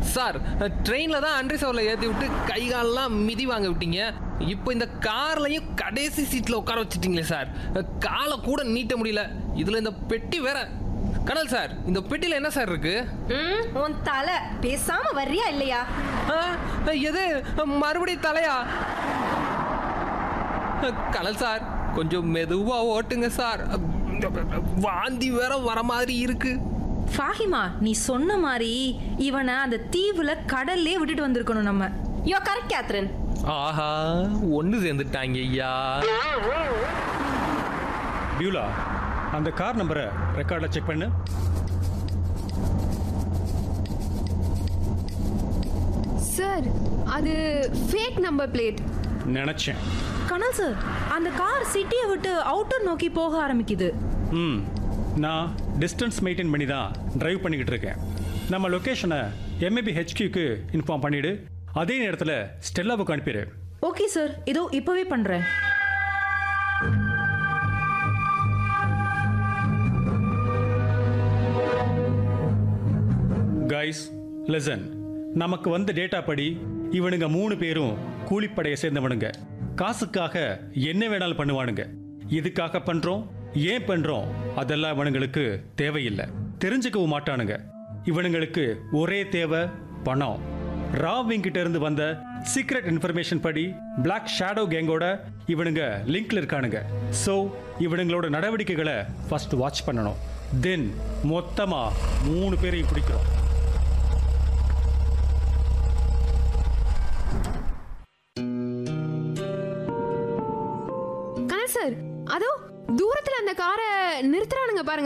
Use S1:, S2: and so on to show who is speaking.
S1: sir ட்ரெயினில் தான் அன்ரி சவரில் ஏற்றி விட்டு கை காலெல்லாம் மிதி வாங்க விட்டீங்க இப்போ இந்த கார்லையும் கடைசி சீட்டில் உட்கார வச்சிட்டீங்களே சார் காலை கூட நீட்ட முடியல இதில் இந்த பெட்டி வேற கனல் சார் இந்த பெட்டியில் என்ன சார் இருக்கு
S2: ம் உன் தலை பேசாம வர்றியா இல்லையா
S1: ஆ, எது மறுபடியும் தலையா கனல் சார் கொஞ்சம் மெதுவா ஓட்டுங்க சார் வாந்தி வேற வர மாதிரி இருக்கு
S3: ஃபாஹிமா நீ சொன்ன மாதிரி இவனை அந்த தீவுல கடல்லே விட்டுட்டு வந்திருக்கணும் நம்ம
S2: யோ கரெக்ட் கேத்ரின்
S1: ஆஹா ஒன்று சேர்ந்துட்டாங்க ஐயா
S4: பியூலா அந்த கார் நம்பரை ரெக்கார்டில் செக் பண்ணு
S5: சார் அது ஃபேக் நம்பர் பிளேட்
S4: நினச்சேன்
S3: கனல் சார் அந்த கார் சிட்டியை விட்டு அவுட்டர் நோக்கி போக ஆரம்பிக்குது
S4: ம் நான் டிஸ்டன்ஸ் மெயின்டைன் பண்ணி தான் டிரைவ் பண்ணிக்கிட்டு இருக்கேன் நம்ம லொக்கேஷனை எம்ஏபி ஹெச்கியூக்கு இன்ஃபார்ம் பண்ணிவிடு அதே நேரத்தில் ஸ்டெல்லாவுக்கு அனுப்பிடு
S3: ஓகே சார் இதோ இப்பவே பண்றேன்
S4: கைஸ் லெசன் நமக்கு வந்த டேட்டா படி இவனுங்க மூணு பேரும் கூலிப்படையை சேர்ந்தவனுங்க காசுக்காக என்ன வேணாலும் பண்ணுவானுங்க இதுக்காக பண்றோம் ஏன் பண்றோம் அதெல்லாம் இவனுங்களுக்கு தேவையில்லை தெரிஞ்சுக்கவும் மாட்டானுங்க இவனுங்களுக்கு ஒரே தேவை பணம் ராவிங் கிட்ட இருந்து வந்த சீக்ரெட் இன்ஃபர்மேஷன் படி பிளாக் ஷேடோ கேங்கோட இவனுங்க லிங்க்ல இருக்கானுங்க ஸோ இவனுங்களோட நடவடிக்கைகளை ஃபர்ஸ்ட் வாட்ச் பண்ணணும் தென் மொத்தமா மூணு பேரையும் பிடிக்கிறோம்
S5: கனல் சார் அதோ தூரத்துல அந்த காரை நிறுத்துறானுங்க பாருங்க